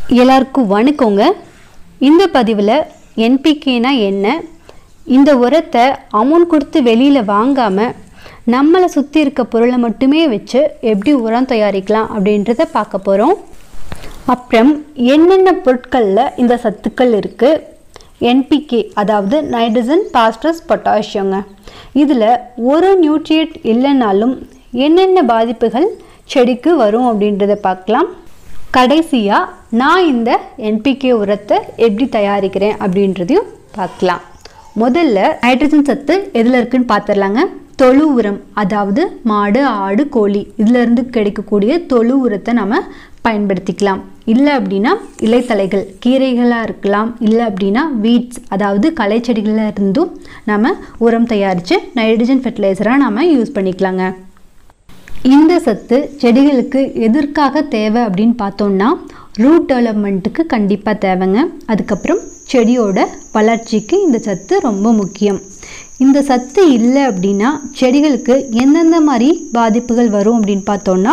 எல்லாருக்கும் வணக்கங்க இந்த பதிவில் என்பிகேனா என்ன இந்த உரத்தை அமௌண்ட் கொடுத்து வெளியில் வாங்காமல் நம்மளை சுற்றி இருக்க பொருளை மட்டுமே வச்சு எப்படி உரம் தயாரிக்கலாம் அப்படின்றத பார்க்க போகிறோம் அப்புறம் என்னென்ன பொருட்களில் இந்த சத்துக்கள் இருக்குது என்பிகே அதாவது நைட்ரஜன் பாஸ்பரஸ் பொட்டாசியங்க இதில் ஒரு நியூட்ரியட் இல்லைனாலும் என்னென்ன பாதிப்புகள் செடிக்கு வரும் அப்படின்றத பார்க்கலாம் கடைசியாக நான் இந்த என்பிகே உரத்தை எப்படி தயாரிக்கிறேன் அப்படின்றதையும் பார்க்கலாம் முதல்ல நைட்ரஜன் சத்து எதில் இருக்குன்னு பார்த்துடலாங்க தொழு உரம் அதாவது மாடு ஆடு கோழி இதிலிருந்து கிடைக்கக்கூடிய தொழு உரத்தை நம்ம பயன்படுத்திக்கலாம் இல்லை அப்படின்னா இலைத்தலைகள் கீரைகளாக இருக்கலாம் இல்லை அப்படின்னா வீட்ஸ் அதாவது களை செடிகளில் இருந்தும் நம்ம உரம் தயாரித்து நைட்ரஜன் ஃபெர்டிலைசராக நம்ம யூஸ் பண்ணிக்கலாங்க இந்த சத்து செடிகளுக்கு எதற்காக தேவை அப்படின்னு பார்த்தோம்னா ரூட் டெவலப்மெண்ட்டுக்கு கண்டிப்பாக தேவைங்க அதுக்கப்புறம் செடியோட வளர்ச்சிக்கு இந்த சத்து ரொம்ப முக்கியம் இந்த சத்து இல்லை அப்படின்னா செடிகளுக்கு எந்தெந்த மாதிரி பாதிப்புகள் வரும் அப்படின்னு பார்த்தோம்னா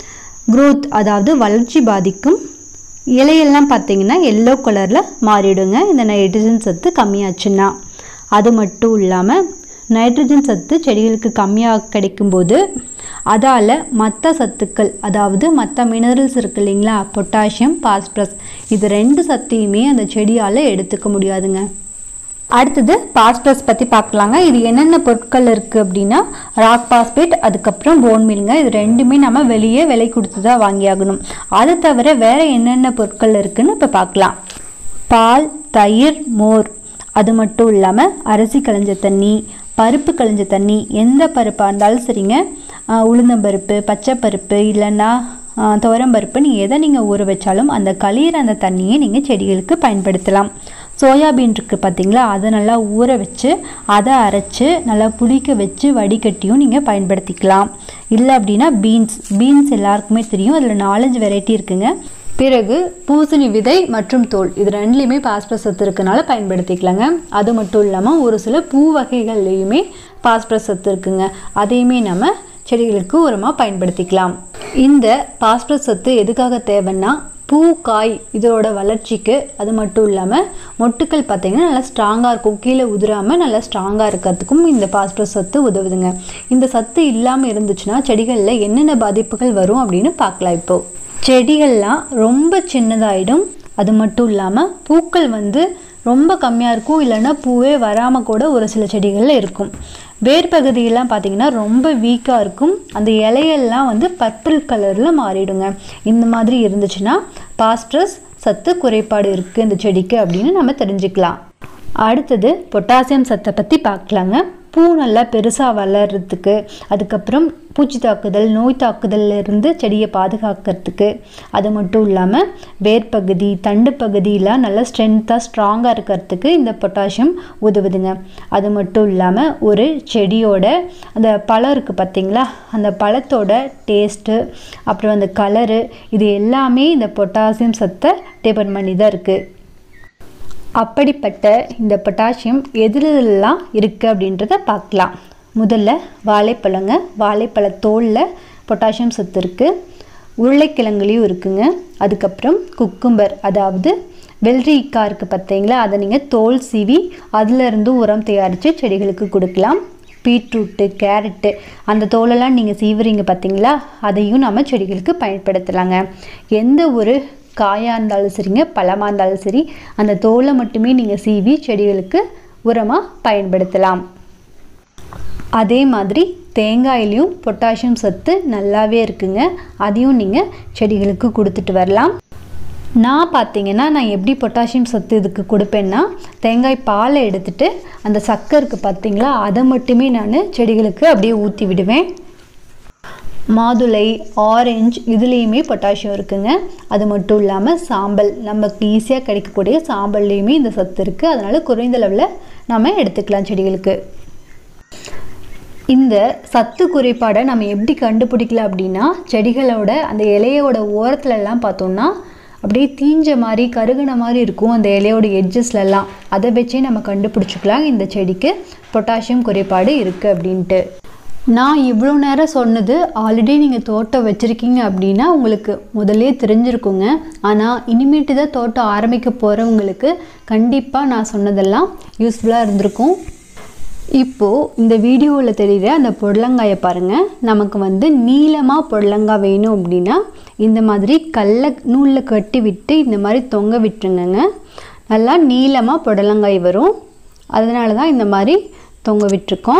growth அதாவது வளர்ச்சி பாதிக்கும் இலையெல்லாம் பார்த்தீங்கன்னா எல்லோ கலரில் மாறிடுங்க இந்த நைட்ரஜன் சத்து கம்மியாச்சுன்னா அது மட்டும் இல்லாமல் நைட்ரஜன் சத்து செடிகளுக்கு கம்மியாக கிடைக்கும்போது அதால் மற்ற சத்துக்கள் அதாவது மற்ற மினரல்ஸ் இருக்கு இல்லைங்களா பொட்டாசியம் பாஸ்பரஸ் இது ரெண்டு சத்தையுமே அந்த செடியால் எடுத்துக்க முடியாதுங்க அடுத்தது பாஸ்பரஸ் பற்றி பார்க்கலாங்க இது என்னென்ன பொருட்கள் இருக்குது அப்படின்னா ராக் பாஸ்பேட் அதுக்கப்புறம் போன் மீலுங்க இது ரெண்டுமே நம்ம வெளியே விலை கொடுத்து தான் வாங்கியாகணும் அதை தவிர வேறு என்னென்ன பொருட்கள் இருக்குன்னு இப்போ பார்க்கலாம் பால் தயிர் மோர் அது மட்டும் இல்லாமல் அரிசி களைஞ்ச தண்ணி பருப்பு களைஞ்ச தண்ணி எந்த பருப்பாக இருந்தாலும் சரிங்க ஆஹ் உளுந்தம்பருப்பு பச்சைப்பருப்பு இல்லைன்னா ஆஹ் துவரம்பருப்பு நீங்கள் எதை நீங்கள் ஊற வச்சாலும் அந்த கழியிற அந்த தண்ணியை நீங்கள் செடிகளுக்கு பயன்படுத்தலாம் சோயாபீன் இருக்குது பார்த்தீங்களா அதை நல்லா ஊற வச்சு அதை அரைச்சு நல்லா புளிக்க வச்சு வடிகட்டியும் நீங்கள் பயன்படுத்திக்கலாம் இல்லை அப்படின்னா பீன்ஸ் பீன்ஸ் எல்லாருக்குமே தெரியும் அதில் நாலஞ்சு வெரைட்டி இருக்குங்க பிறகு பூசணி விதை மற்றும் தோல் இது ரெண்டுலேயுமே பாஸ்பரஸ் சத்து இருக்கனால பயன்படுத்திக்கலாங்க அது மட்டும் இல்லாமல் ஒரு சில பூ வகைகள்லேயுமே பாஸ்பரஸ் சத்து இருக்குங்க அதையுமே நம்ம செடிகளுக்கு உரமாக பயன்படுத்திக்கலாம் இந்த பாஸ்பரஸ் சத்து எதுக்காக தேவைன்னா பூ காய் இதோட வளர்ச்சிக்கு அது மட்டும் இல்லாமல் மொட்டுக்கள் பார்த்தீங்கன்னா நல்லா ஸ்ட்ராங்காக இருக்கும் கீழே உதிராமல் நல்லா ஸ்ட்ராங்காக இருக்கிறதுக்கும் இந்த பாஸ்பரஸ் சத்து உதவுதுங்க இந்த சத்து இல்லாமல் இருந்துச்சுன்னா செடிகளில் என்னென்ன பாதிப்புகள் வரும் அப்படின்னு பார்க்கலாம் இப்போது செடிகள்லாம் ரொம்ப சின்னதாயிடும் அது மட்டும் இல்லாமல் பூக்கள் வந்து ரொம்ப கம்மியாக இருக்கும் இல்லைன்னா பூவே வராமல் கூட ஒரு சில செடிகளில் இருக்கும் வேர் பகுதியெல்லாம் பார்த்தீங்கன்னா ரொம்ப வீக்காக இருக்கும் அந்த இலையெல்லாம் வந்து பர்பிள் கலரில் மாறிடுங்க இந்த மாதிரி இருந்துச்சுன்னா பாஸ்பரஸ் சத்து குறைபாடு இருக்குது இந்த செடிக்கு அப்படின்னு நம்ம தெரிஞ்சுக்கலாம் அடுத்தது பொட்டாசியம் சத்தை பற்றி பார்க்கலாங்க பூ நல்லா பெருசாக வளர்கிறதுக்கு அதுக்கப்புறம் பூச்சி தாக்குதல் நோய் தாக்குதல்ல இருந்து செடியை பாதுகாக்கிறதுக்கு அது மட்டும் இல்லாமல் வேர்பகுதி தண்டு பகுதியெலாம் நல்லா ஸ்ட்ரென்த்தாக ஸ்ட்ராங்காக இருக்கிறதுக்கு இந்த பொட்டாசியம் உதவுதுங்க அது மட்டும் இல்லாமல் ஒரு செடியோட அந்த பழம் இருக்குது பார்த்தீங்களா அந்த பழத்தோட டேஸ்ட்டு அப்புறம் அந்த கலரு இது எல்லாமே இந்த பொட்டாசியம் சத்தை டிபெண்ட் பண்ணி தான் இருக்குது அப்படிப்பட்ட இந்த பொட்டாசியம் எதிலெல்லாம் இருக்குது அப்படின்றத பார்க்கலாம் முதல்ல வாழைப்பழங்க வாழைப்பழ தோலில் பொட்டாசியம் சத்து இருக்குது உருளைக்கிழங்குலேயும் இருக்குங்க அதுக்கப்புறம் குக்கும்பர் அதாவது வெள்ளரிக்காய் இருக்குது பார்த்தீங்களா அதை நீங்கள் தோல் சீவி அதிலிருந்து உரம் தயாரித்து செடிகளுக்கு கொடுக்கலாம் பீட்ரூட்டு கேரட்டு அந்த தோலெல்லாம் நீங்கள் சீவுறீங்க பார்த்தீங்களா அதையும் நம்ம செடிகளுக்கு பயன்படுத்தலாங்க எந்த ஒரு காயாக இருந்தாலும் சரிங்க பழமாக இருந்தாலும் சரி அந்த தோலை மட்டுமே நீங்கள் சீவி செடிகளுக்கு உரமாக பயன்படுத்தலாம் அதே மாதிரி தேங்காயிலையும் பொட்டாசியம் சத்து நல்லாவே இருக்குங்க அதையும் நீங்கள் செடிகளுக்கு கொடுத்துட்டு வரலாம் நான் பார்த்தீங்கன்னா நான் எப்படி பொட்டாசியம் சத்து இதுக்கு கொடுப்பேன்னா தேங்காய் பாலை எடுத்துட்டு அந்த சக்கை இருக்குது பார்த்தீங்களா அதை மட்டுமே நான் செடிகளுக்கு அப்படியே ஊற்றி விடுவேன் மாதுளை ஆரஞ்சு இதுலேயுமே பொட்டாசியம் இருக்குங்க அது மட்டும் இல்லாமல் சாம்பல் நமக்கு ஈஸியாக கிடைக்கக்கூடிய சாம்பல்லையுமே இந்த சத்து இருக்குது அதனால் குறைந்த அளவில் நம்ம எடுத்துக்கலாம் செடிகளுக்கு இந்த சத்து குறைபாடை நம்ம எப்படி கண்டுபிடிக்கலாம் அப்படின்னா செடிகளோட அந்த இலையோட ஓரத்துலலாம் பார்த்தோம்னா அப்படியே தீஞ்ச மாதிரி கருகுன மாதிரி இருக்கும் அந்த இலையோட எட்ஜஸ்லலாம் அதை வச்சே நம்ம கண்டுபிடிச்சிக்கலாம் இந்த செடிக்கு பொட்டாசியம் குறைபாடு இருக்குது அப்படின்ட்டு நான் இவ்வளோ நேரம் சொன்னது ஆல்ரெடி நீங்கள் தோட்டம் வச்சுருக்கீங்க அப்படின்னா உங்களுக்கு முதல்லே தெரிஞ்சிருக்குங்க ஆனால் இனிமேட்டு தான் தோட்டம் ஆரம்பிக்க போகிறவங்களுக்கு கண்டிப்பாக நான் சொன்னதெல்லாம் யூஸ்ஃபுல்லாக இருந்திருக்கும் இப்போது இந்த வீடியோவில் தெரிகிற அந்த புடலங்காயை பாருங்கள் நமக்கு வந்து நீளமாக புடலங்காய் வேணும் அப்படின்னா இந்த மாதிரி கல்லை நூலில் கட்டி விட்டு இந்த மாதிரி தொங்க விட்டுருங்கங்க நல்லா நீளமாக புடலங்காய் வரும் அதனால தான் இந்த மாதிரி தொங்க விட்டுருக்கோம்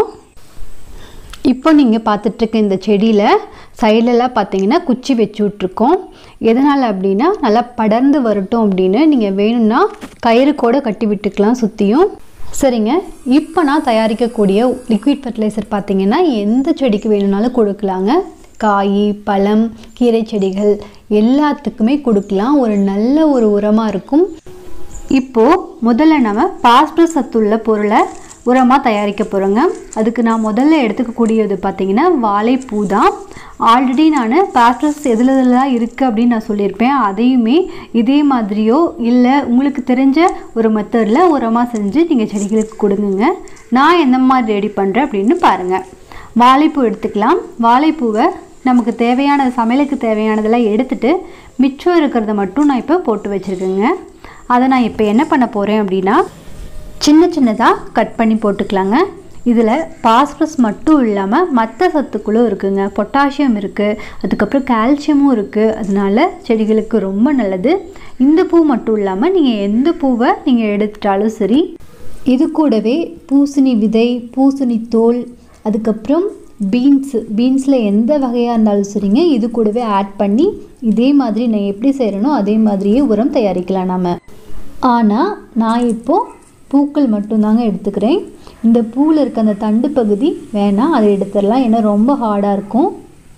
இப்போ நீங்கள் பார்த்துட்ருக்க இந்த செடியில் சைட்லலாம் பார்த்தீங்கன்னா குச்சி வச்சு விட்ருக்கோம் எதனால் அப்படின்னா நல்லா படர்ந்து வரட்டும் அப்படின்னு நீங்கள் வேணும்னா கயிறு கூட கட்டி விட்டுக்கலாம் சுற்றியும் சரிங்க இப்போ நான் தயாரிக்கக்கூடிய லிக்விட் ஃபர்டிலைசர் பார்த்தீங்கன்னா எந்த செடிக்கு வேணும்னாலும் கொடுக்கலாங்க காய் பழம் கீரை செடிகள் எல்லாத்துக்குமே கொடுக்கலாம் ஒரு நல்ல ஒரு உரமாக இருக்கும் இப்போது முதல்ல நம்ம பாஸ்பரஸ் சத்துள்ள பொருளை உரமாக தயாரிக்க போகிறோங்க அதுக்கு நான் முதல்ல எடுத்துக்கக்கூடியது பார்த்தீங்கன்னா வாழைப்பூ தான் ஆல்ரெடி நான் பாஸ்பரஸ் எதில் எதுலாம் இருக்குது அப்படின்னு நான் சொல்லியிருப்பேன் அதையுமே இதே மாதிரியோ இல்லை உங்களுக்கு தெரிஞ்ச ஒரு மெத்தடில் உரமாக செஞ்சு நீங்கள் செடிகளுக்கு கொடுங்குங்க நான் எந்த மாதிரி ரெடி பண்ணுறேன் அப்படின்னு பாருங்கள் வாழைப்பூ எடுத்துக்கலாம் வாழைப்பூவை நமக்கு தேவையான சமையலுக்கு தேவையானதெல்லாம் எடுத்துட்டு மிச்சம் இருக்கிறத மட்டும் நான் இப்போ போட்டு வச்சுருக்கேங்க அதை நான் இப்போ என்ன பண்ண போகிறேன் அப்படின்னா சின்ன சின்னதாக கட் பண்ணி போட்டுக்கலாங்க இதில் பாஸ்பரஸ் மட்டும் இல்லாமல் மற்ற சத்துக்களும் இருக்குங்க பொட்டாசியம் இருக்குது அதுக்கப்புறம் கால்சியமும் இருக்குது அதனால செடிகளுக்கு ரொம்ப நல்லது இந்த பூ மட்டும் இல்லாமல் நீங்கள் எந்த பூவை நீங்கள் எடுத்துட்டாலும் சரி இது கூடவே பூசணி விதை பூசணி தோல் அதுக்கப்புறம் பீன்ஸு பீன்ஸில் எந்த வகையாக இருந்தாலும் சரிங்க இது கூடவே ஆட் பண்ணி இதே மாதிரி நான் எப்படி செய்கிறேனோ அதே மாதிரியே உரம் தயாரிக்கலாம் நாம் ஆனால் நான் இப்போது பூக்கள் மட்டும்தாங்க எடுத்துக்கிறேன் இந்த பூவில் இருக்க அந்த தண்டு பகுதி வேணாம் அதை எடுத்துடலாம் ஏன்னா ரொம்ப ஹார்டாக இருக்கும்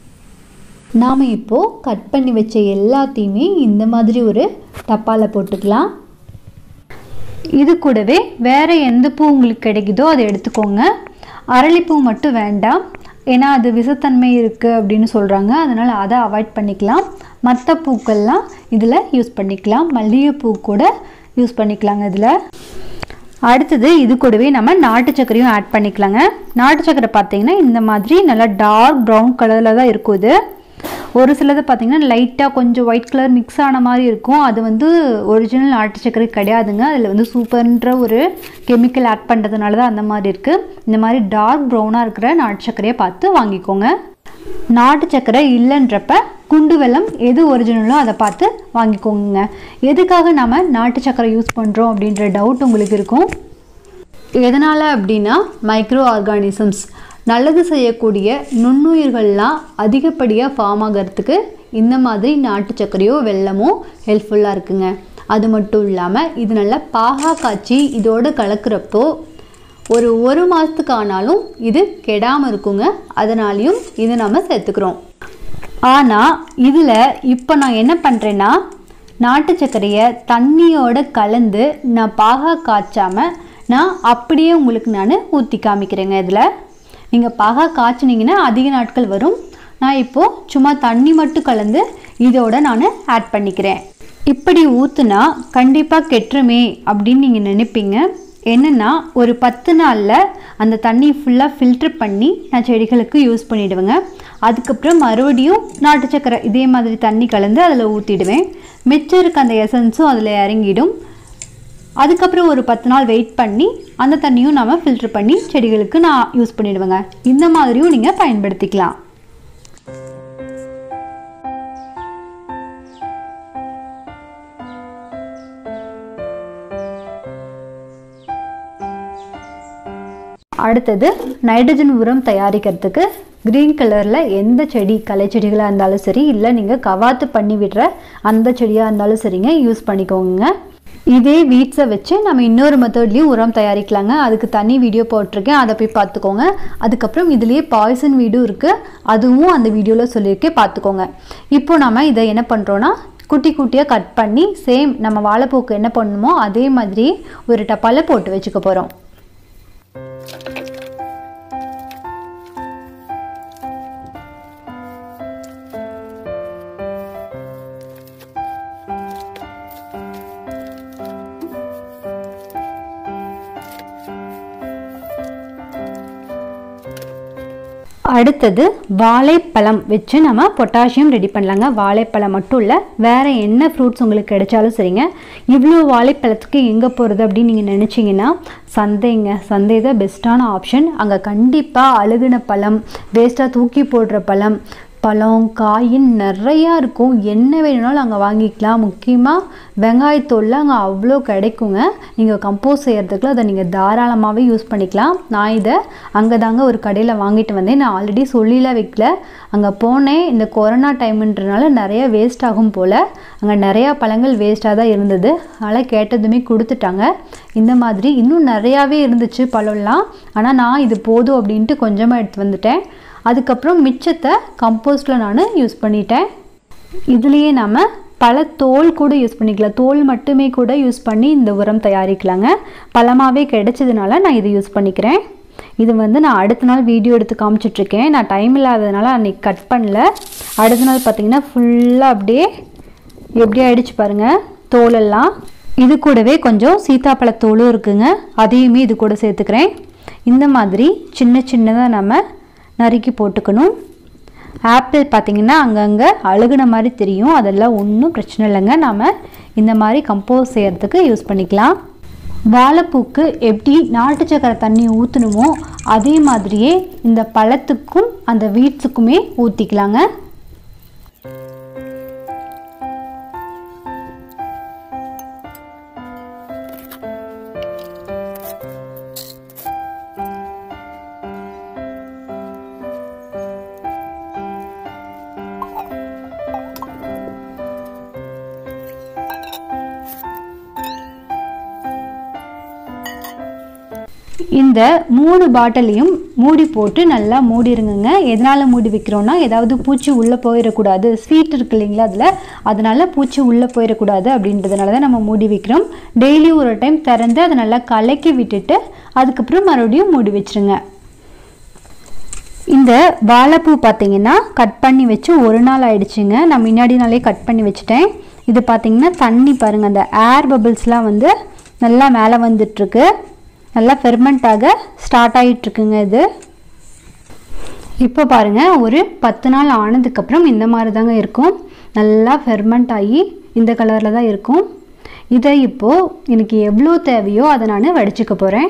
நாம் இப்போது கட் பண்ணி வச்ச எல்லாத்தையுமே இந்த மாதிரி ஒரு டப்பாவில் போட்டுக்கலாம் இது கூடவே வேறு எந்த பூ உங்களுக்கு கிடைக்குதோ அதை எடுத்துக்கோங்க அரளிப்பூ மட்டும் வேண்டாம் ஏன்னா அது விஷத்தன்மை இருக்குது அப்படின்னு சொல்கிறாங்க அதனால் அதை அவாய்ட் பண்ணிக்கலாம் மற்ற பூக்கள்லாம் இதில் யூஸ் பண்ணிக்கலாம் மல்லிகைப்பூ கூட யூஸ் பண்ணிக்கலாங்க இதில் அடுத்தது இது கூடவே நம்ம நாட்டு சர்க்கரையும் ஆட் பண்ணிக்கலாங்க நாட்டு சர்க்கரை பார்த்தீங்கன்னா இந்த மாதிரி நல்லா டார்க் ப்ரௌன் கலரில் தான் இருக்கும் இது ஒரு சிலது பார்த்தீங்கன்னா லைட்டாக கொஞ்சம் ஒயிட் கலர் மிக்ஸ் ஆன மாதிரி இருக்கும் அது வந்து ஒரிஜினல் நாட்டு சர்க்கரை கிடையாதுங்க அதில் வந்து சூப்பர்ன்ற ஒரு கெமிக்கல் ஆட் பண்ணுறதுனால தான் அந்த மாதிரி இருக்குது இந்த மாதிரி டார்க் ப்ரௌனாக இருக்கிற நாட்டு சர்க்கரையை பார்த்து வாங்கிக்கோங்க நாட்டு சர்க்கரை இல்லைன்றப்ப குண்டு வெல்லம் எது ஒரிஜினலோ அதை பார்த்து வாங்கிக்கோங்க எதுக்காக நம்ம நாட்டு சர்க்கரை யூஸ் பண்ணுறோம் அப்படின்ற டவுட் உங்களுக்கு இருக்கும் எதனால் அப்படின்னா மைக்ரோ ஆர்கானிசம்ஸ் நல்லது செய்யக்கூடிய நுண்ணுயிர்கள்லாம் அதிகப்படியாக ஃபார்ம் ஆகிறதுக்கு இந்த மாதிரி நாட்டு சர்க்கரையோ வெல்லமோ ஹெல்ப்ஃபுல்லாக இருக்குங்க அது மட்டும் இல்லாமல் இது நல்லா பாகா காய்ச்சி இதோடு கலக்கிறப்போ ஒரு ஒரு மாதத்துக்கு ஆனாலும் இது கெடாமல் இருக்குங்க அதனாலையும் இது நம்ம சேர்த்துக்கிறோம் ஆனால் இதில் இப்போ நான் என்ன பண்ணுறேன்னா நாட்டு சர்க்கரையை தண்ணியோட கலந்து நான் பாகா காய்ச்சாமல் நான் அப்படியே உங்களுக்கு நான் ஊற்றி காமிக்கிறேங்க இதில் நீங்கள் பாகா காய்ச்சினீங்கன்னா அதிக நாட்கள் வரும் நான் இப்போது சும்மா தண்ணி மட்டும் கலந்து இதோட நான் ஆட் பண்ணிக்கிறேன் இப்படி ஊற்றுனா கண்டிப்பாக கெட்டுருமே அப்படின்னு நீங்கள் நினைப்பீங்க என்னென்னா ஒரு பத்து நாளில் அந்த தண்ணி ஃபுல்லாக ஃபில்ட்ரு பண்ணி நான் செடிகளுக்கு யூஸ் பண்ணிவிடுவேங்க அதுக்கப்புறம் மறுபடியும் நாட்டு சக்கரை இதே மாதிரி தண்ணி கலந்து அதில் ஊற்றிடுவேன் மிச்சம் இருக்க அந்த எசன்ஸும் அதில் இறங்கிடும் அதுக்கப்புறம் ஒரு பத்து நாள் வெயிட் பண்ணி அந்த தண்ணியும் நாம் ஃபில்ட்ரு பண்ணி செடிகளுக்கு நான் யூஸ் பண்ணிவிடுவேங்க இந்த மாதிரியும் நீங்கள் பயன்படுத்திக்கலாம் அடுத்தது நைட்ரஜன் உரம் தயாரிக்கிறதுக்கு க்ரீன் கலரில் எந்த செடி களை செடிகளாக இருந்தாலும் சரி இல்லை நீங்கள் கவாத்து பண்ணி விடுற அந்த செடியாக இருந்தாலும் சரிங்க யூஸ் பண்ணிக்கோங்க இதே வீட்ஸை வச்சு நம்ம இன்னொரு மெத்தட்லேயும் உரம் தயாரிக்கலாங்க அதுக்கு தனி வீடியோ போட்டிருக்கேன் அதை போய் பார்த்துக்கோங்க அதுக்கப்புறம் இதுலேயே பாய்சன் வீடும் இருக்குது அதுவும் அந்த வீடியோவில் சொல்லியிருக்கேன் பார்த்துக்கோங்க இப்போ நம்ம இதை என்ன பண்ணுறோன்னா குட்டி குட்டியாக கட் பண்ணி சேம் நம்ம வாழைப்பூக்கு என்ன பண்ணணுமோ அதே மாதிரி ஒரு டப்பாவில் போட்டு வச்சுக்க போகிறோம் அடுத்தது வாழைப்பழம் வச்சு நம்ம பொட்டாசியம் ரெடி பண்ணலாங்க வாழைப்பழம் மட்டும் இல்லை வேறு என்ன ஃப்ரூட்ஸ் உங்களுக்கு கிடைச்சாலும் சரிங்க இவ்வளோ வாழைப்பழத்துக்கு எங்கே போகிறது அப்படின்னு நீங்கள் நினச்சிங்கன்னா சந்தைங்க சந்தை தான் பெஸ்ட்டான ஆப்ஷன் அங்கே கண்டிப்பாக அழுகின பழம் வேஸ்ட்டாக தூக்கி போடுற பழம் பழம் காயின் நிறையா இருக்கும் என்ன வேணும்னாலும் அங்கே வாங்கிக்கலாம் முக்கியமாக வெங்காயத்தோலில் அங்கே அவ்வளோ கிடைக்குங்க நீங்கள் கம்போஸ் செய்கிறதுக்குலாம் அதை நீங்கள் தாராளமாகவே யூஸ் பண்ணிக்கலாம் நான் இதை அங்கே தாங்க ஒரு கடையில் வாங்கிட்டு வந்தேன் நான் ஆல்ரெடி சொல்லிலாம் வைக்கல அங்கே போனேன் இந்த கொரோனா டைமுன்றனால நிறைய வேஸ்ட் ஆகும் போல் அங்கே நிறையா பழங்கள் வேஸ்ட்டாக தான் இருந்தது அதனால் கேட்டதுமே கொடுத்துட்டாங்க இந்த மாதிரி இன்னும் நிறையாவே இருந்துச்சு பழம்லாம் ஆனால் நான் இது போதும் அப்படின்ட்டு கொஞ்சமாக எடுத்து வந்துட்டேன் அதுக்கப்புறம் மிச்சத்தை கம்போஸ்டில் நான் யூஸ் பண்ணிட்டேன் இதுலேயே நம்ம பல தோல் கூட யூஸ் பண்ணிக்கலாம் தோல் மட்டுமே கூட யூஸ் பண்ணி இந்த உரம் தயாரிக்கலாங்க பழமாகவே கிடைச்சதுனால நான் இதை யூஸ் பண்ணிக்கிறேன் இது வந்து நான் அடுத்த நாள் வீடியோ எடுத்து காமிச்சிட்ருக்கேன் நான் டைம் இல்லாததுனால அன்றைக்கி கட் பண்ணல அடுத்த நாள் பார்த்தீங்கன்னா ஃபுல்லாக அப்படியே எப்படி ஆயிடுச்சு பாருங்கள் தோலெல்லாம் இது கூடவே கொஞ்சம் சீத்தாப்பழத்தோலும் இருக்குங்க அதையுமே இது கூட சேர்த்துக்கிறேன் இந்த மாதிரி சின்ன சின்னதாக நம்ம நறுக்கி போட்டுக்கணும் ஆப்பிள் பார்த்திங்கன்னா அங்கங்கே அழுகுன மாதிரி தெரியும் அதெல்லாம் ஒன்றும் பிரச்சனை இல்லைங்க நாம் இந்த மாதிரி கம்போஸ் செய்கிறதுக்கு யூஸ் பண்ணிக்கலாம் வாழைப்பூக்கு எப்படி நாட்டு சக்கரை தண்ணி ஊற்றணுமோ அதே மாதிரியே இந்த பழத்துக்கும் அந்த வீட்ஸுக்குமே ஊற்றிக்கலாங்க இந்த மூணு பாட்டிலையும் மூடி போட்டு நல்லா மூடிருங்க எதனால் மூடி வைக்கிறோன்னா ஏதாவது பூச்சி உள்ளே போயிடக்கூடாது ஸ்வீட் இருக்கு இல்லைங்களா அதில் அதனால பூச்சி உள்ளே போயிடக்கூடாது அப்படின்றதுனால தான் நம்ம மூடி வைக்கிறோம் டெய்லி ஒரு டைம் திறந்து அதை நல்லா கலக்கி விட்டுட்டு அதுக்கப்புறம் மறுபடியும் மூடி வச்சிருங்க இந்த வாழைப்பூ பார்த்தீங்கன்னா கட் பண்ணி வச்சு ஒரு நாள் ஆயிடுச்சுங்க நான் முன்னாடி நாளே கட் பண்ணி வச்சுட்டேன் இது பார்த்தீங்கன்னா தண்ணி பாருங்கள் அந்த ஏர் பபிள்ஸ்லாம் வந்து நல்லா மேலே வந்துட்டுருக்கு நல்லா ஃபெர்மெண்ட் ஆக ஸ்டார்ட் ஆகிட்டுருக்குங்க இது இப்போ பாருங்கள் ஒரு பத்து நாள் ஆனதுக்கப்புறம் இந்த மாதிரி தாங்க இருக்கும் நல்லா ஃபெர்மெண்ட் ஆகி இந்த கலரில் தான் இருக்கும் இதை இப்போது எனக்கு எவ்வளோ தேவையோ அதை நான் வடிச்சுக்க போகிறேன்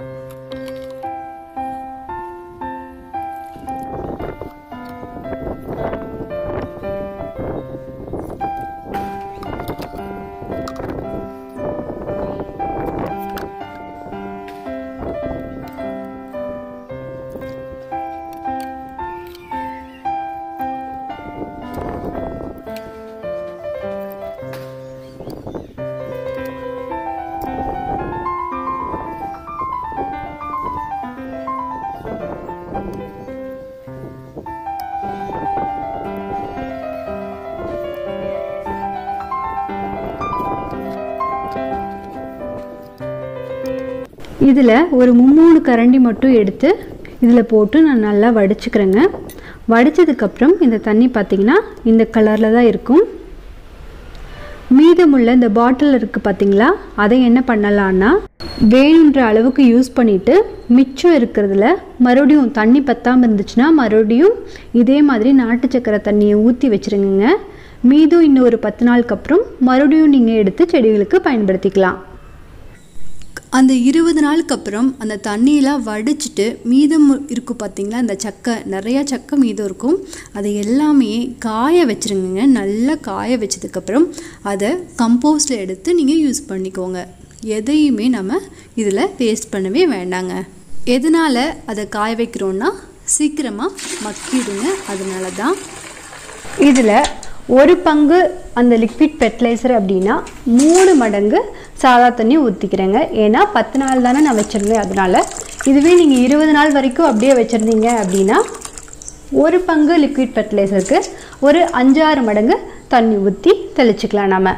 இதில் ஒரு மும்மூணு கரண்டி மட்டும் எடுத்து இதில் போட்டு நான் நல்லா வடிச்சுக்கிறேங்க வடித்ததுக்கப்புறம் இந்த தண்ணி பார்த்திங்கன்னா இந்த கலரில் தான் இருக்கும் மீதமுள்ள இந்த பாட்டில் இருக்குது பார்த்தீங்களா அதை என்ன பண்ணலான்னா வேணுன்ற அளவுக்கு யூஸ் பண்ணிவிட்டு மிச்சம் இருக்கிறதுல மறுபடியும் தண்ணி பத்தாமல் இருந்துச்சுன்னா மறுபடியும் இதே மாதிரி நாட்டு சக்கரை தண்ணியை ஊற்றி வச்சுருங்க மீதும் இன்னும் ஒரு பத்து நாளுக்கு அப்புறம் மறுபடியும் நீங்கள் எடுத்து செடிகளுக்கு பயன்படுத்திக்கலாம் அந்த இருபது நாளுக்கு அப்புறம் அந்த தண்ணியெலாம் வடிச்சிட்டு மீதம் இருக்கும் பார்த்தீங்களா அந்த சக்கை நிறையா சக்கை மீதம் இருக்கும் அதை எல்லாமே காய வச்சுருங்க நல்லா காய வச்சதுக்கப்புறம் அதை கம்போஸ்டில் எடுத்து நீங்கள் யூஸ் பண்ணிக்கோங்க எதையுமே நம்ம இதில் வேஸ்ட் பண்ணவே வேண்டாங்க எதனால் அதை காய வைக்கிறோன்னா சீக்கிரமாக மக்கிடுங்க அதனால தான் இதில் ஒரு பங்கு அந்த லிக்விட் ஃபெர்டிலைசர் அப்படின்னா மூணு மடங்கு சாதா தண்ணி ஊற்றிக்கிறேங்க ஏன்னா பத்து நாள் தானே நான் வச்சுருந்தேன் அதனால் இதுவே நீங்கள் இருபது நாள் வரைக்கும் அப்படியே வச்சுருந்தீங்க அப்படின்னா ஒரு பங்கு லிக்விட் ஃபெர்டிலைசருக்கு ஒரு அஞ்சாறு மடங்கு தண்ணி ஊற்றி தெளிச்சுக்கலாம் நம்ம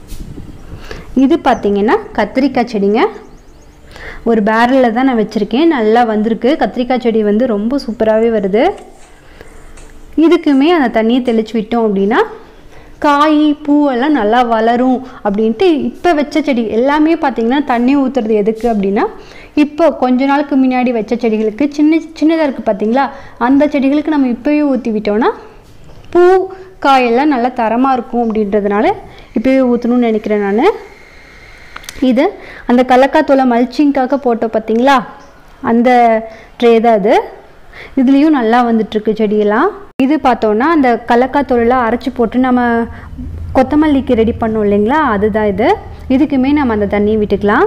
இது பார்த்திங்கன்னா கத்திரிக்காய் செடிங்க ஒரு பேரலில் தான் நான் வச்சுருக்கேன் நல்லா வந்திருக்கு கத்திரிக்காய் செடி வந்து ரொம்ப சூப்பராகவே வருது இதுக்குமே அந்த தண்ணியை தெளிச்சு விட்டோம் அப்படின்னா காய் பூவெல்லாம் நல்லா வளரும் அப்படின்ட்டு இப்போ வச்ச செடி எல்லாமே பார்த்திங்கன்னா தண்ணி ஊற்றுறது எதுக்கு அப்படின்னா இப்போ கொஞ்ச நாளுக்கு முன்னாடி வச்ச செடிகளுக்கு சின்ன சின்னதாக இருக்குது பார்த்தீங்களா அந்த செடிகளுக்கு நம்ம இப்போயே ஊற்றி விட்டோம்னா பூ காயெல்லாம் நல்லா தரமாக இருக்கும் அப்படின்றதுனால இப்போயே ஊற்றணும்னு நினைக்கிறேன் நான் இது அந்த கடலக்காத்தூளை மல்ச்சிங்காக போட்டோம் பார்த்தீங்களா அந்த ட்ரே தான் அது இதுலேயும் நல்லா வந்துட்டுருக்கு செடியெல்லாம் இது பார்த்தோன்னா அந்த கடலக்காத்தூளெல்லாம் அரைச்சி போட்டு நம்ம கொத்தமல்லிக்கு ரெடி பண்ணோம் இல்லைங்களா அதுதான் இது இதுக்குமே நம்ம அந்த தண்ணியை விட்டுக்கலாம்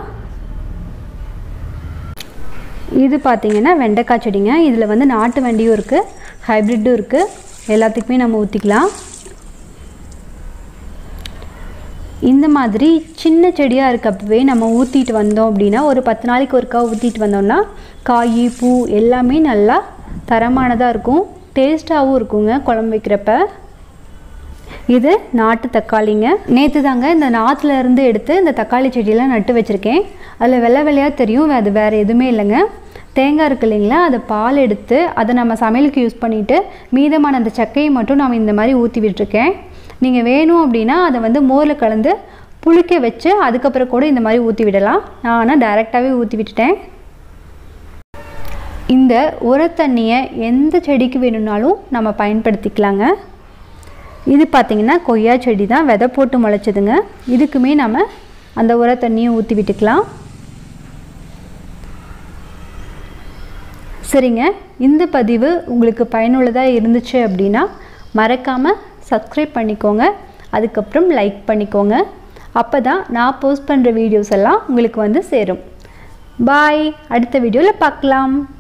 இது பார்த்தீங்கன்னா வெண்டைக்காய் செடிங்க இதில் வந்து நாட்டு வண்டியும் இருக்குது ஹைப்ரிட்டும் இருக்குது எல்லாத்துக்குமே நம்ம ஊற்றிக்கலாம் இந்த மாதிரி சின்ன செடியாக இருக்கப்பவே நம்ம ஊற்றிட்டு வந்தோம் அப்படின்னா ஒரு பத்து நாளைக்கு ஒருக்கா ஊற்றிட்டு வந்தோம்னா காய் பூ எல்லாமே நல்லா தரமானதாக இருக்கும் டேஸ்ட்டாகவும் இருக்குங்க குழம்பு வைக்கிறப்ப இது நாட்டு தக்காளிங்க நேற்று தாங்க இந்த நாற்றுல இருந்து எடுத்து இந்த தக்காளி செடியெல்லாம் நட்டு வச்சுருக்கேன் அதில் வெள்ளை வெள்ளையாக தெரியும் அது வேறு எதுவுமே இல்லைங்க தேங்காய் இருக்கு இல்லைங்களா அதை பால் எடுத்து அதை நம்ம சமையலுக்கு யூஸ் பண்ணிவிட்டு மீதமான அந்த சக்கையை மட்டும் நான் இந்த மாதிரி ஊற்றி விட்டுருக்கேன் நீங்கள் வேணும் அப்படின்னா அதை வந்து மோரில் கலந்து புளிக்க வச்சு அதுக்கப்புறம் கூட இந்த மாதிரி ஊற்றி விடலாம் நான் ஆனால் டைரெக்டாகவே ஊற்றி விட்டுட்டேன் இந்த உரத்தண்ணியை எந்த செடிக்கு வேணும்னாலும் நம்ம பயன்படுத்திக்கலாங்க இது பார்த்திங்கன்னா கொய்யா செடி தான் விதை போட்டு முளைச்சதுங்க இதுக்குமே நம்ம அந்த உரத்தண்ணியை ஊற்றி விட்டுக்கலாம் சரிங்க இந்த பதிவு உங்களுக்கு பயனுள்ளதாக இருந்துச்சு அப்படின்னா மறக்காமல் சப்ஸ்கிரைப் பண்ணிக்கோங்க அதுக்கப்புறம் லைக் பண்ணிக்கோங்க அப்போ தான் நான் போஸ்ட் பண்ணுற வீடியோஸ் எல்லாம் உங்களுக்கு வந்து சேரும் பாய் அடுத்த வீடியோவில் பார்க்கலாம்